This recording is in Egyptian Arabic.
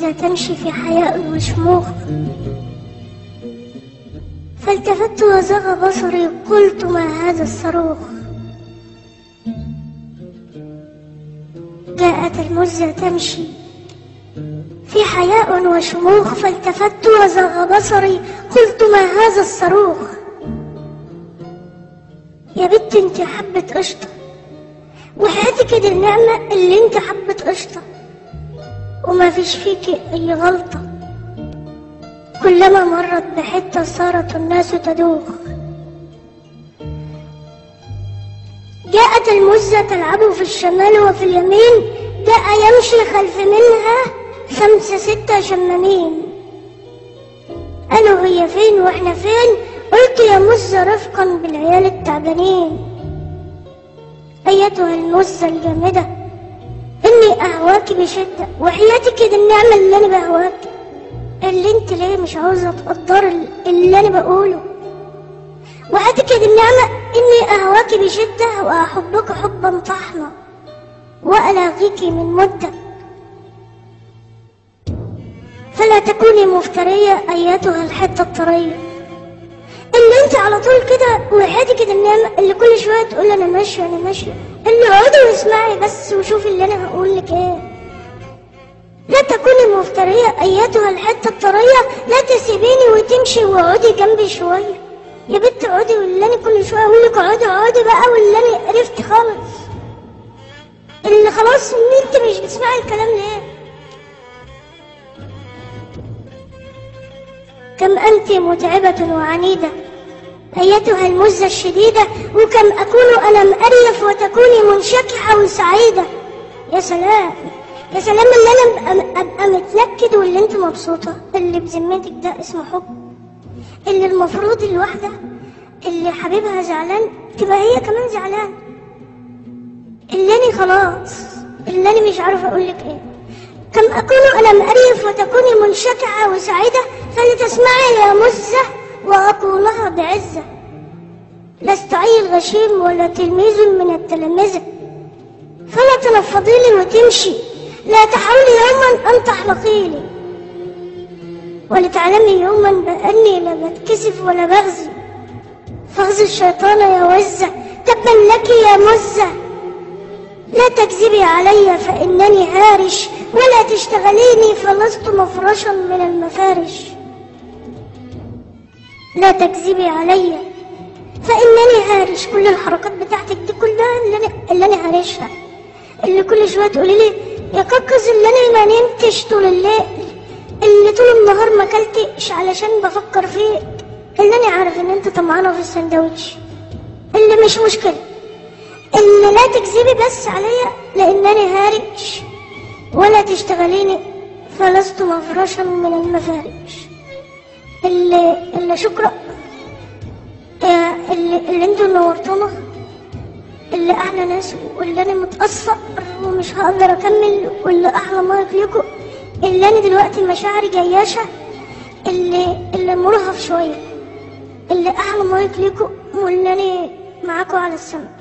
المزة تمشي في حياء وشموخ فالتفت وزغ بصري قلت ما هذا الصاروخ جاءت المزة تمشي في حياء وشموخ فالتفت وزغ بصري قلت ما هذا الصاروخ يا بنت انت حبة قشطة وحياتك دي النعمة اللي انت حبة قشطة وما فيش فيكي اي غلطة كلما مرت بحتة صارت الناس تدوخ جاءت المزة تلعب في الشمال وفي اليمين جاء يمشي خلف منها خمسة ستة شمامين قالوا هي فين واحنا فين قلت يا مزة رفقا بالعيال التعبانين أيتها المزة الجامدة إني أهواك بشدة وحياتك دي النعمة اللي أنا بهواك اللي انت ليه مش عاوزة تقدر اللي أنا بقوله وحياتك دي النعمة إني أهواك بشدة وأحبك حبا طحنا وألاغيك من مدة فلا تكوني مفترية أيتها الحتة الطرية اللي انت على طول كده وحياتي كده النعمة اللي كل شوية تقول انا ماشية انا ماشية اللي اقعدي واسمعي بس وشوفي اللي انا هقول لك ايه لا تكوني مفترية ايتها الحتة الطرية لا تسيبيني وتمشي واقعدي جنبي شوية يا بنت اقعدي واللي انا كل شوية اقول لك اقعدي اقعدي بقى واللي انا عرفت خالص اللي خلاص ان انت مش بتسمعي الكلام ليه كم أنت متعبة وعنيدة أيتها المزة الشديدة وكم أكون أنا مأريف وتكوني منشكحة وسعيدة يا سلام يا سلام اللي أنا أبقى, أبقى متنكد واللي أنت مبسوطة اللي بذمتك ده اسمه حب اللي المفروض الواحدة اللي حبيبها زعلان تبقى هي كمان زعلان اللي أنا خلاص اللي أنا مش عارفة أقول لك إيه كم أكون أنا مأريف وتكوني منشكحة وسعيدة فلتسمعي يا مزة وأقولها بعزة لست عيل غشيم ولا تلميذ من التلامذة فلا تنفضي لي وتمشي لا تحاولي يوما أن تحلقي لي ولتعلمي يوما بأني لا بتكسف ولا بغزي فغزي الشيطان يا وزة تبا لك يا مزة لا تكذبي علي فإنني هارش ولا تشتغليني فلست مفرشا من المفارش لا تكذبي علي فإنني هارش كل الحركات بتاعتك دي كلها اللي أنا, اللي أنا هارشها اللي كل شوية تقولي لي يا كاكز اللي أنا ما نمتش طول الليل اللي طول النهار ما اكلتش علشان بفكر فيك اللي أنا عارف إن أنت طمعانة في السندوتش اللي مش مشكلة اللي لا تكذبي بس عليا لأنني هارش ولا تشتغليني فلست مفرشا من المفارش اللي, اللي شكرا اللي, اللي انتوا نورتونا اللي احلى ناس واللي انا متأثر ومش هقدر اكمل واللي احلى مايك ليكم اللي انا دلوقتي مشاعري جياشة اللي اللي مرهف شوية اللي احلى مايك ليكم واللي انا معاكم على السما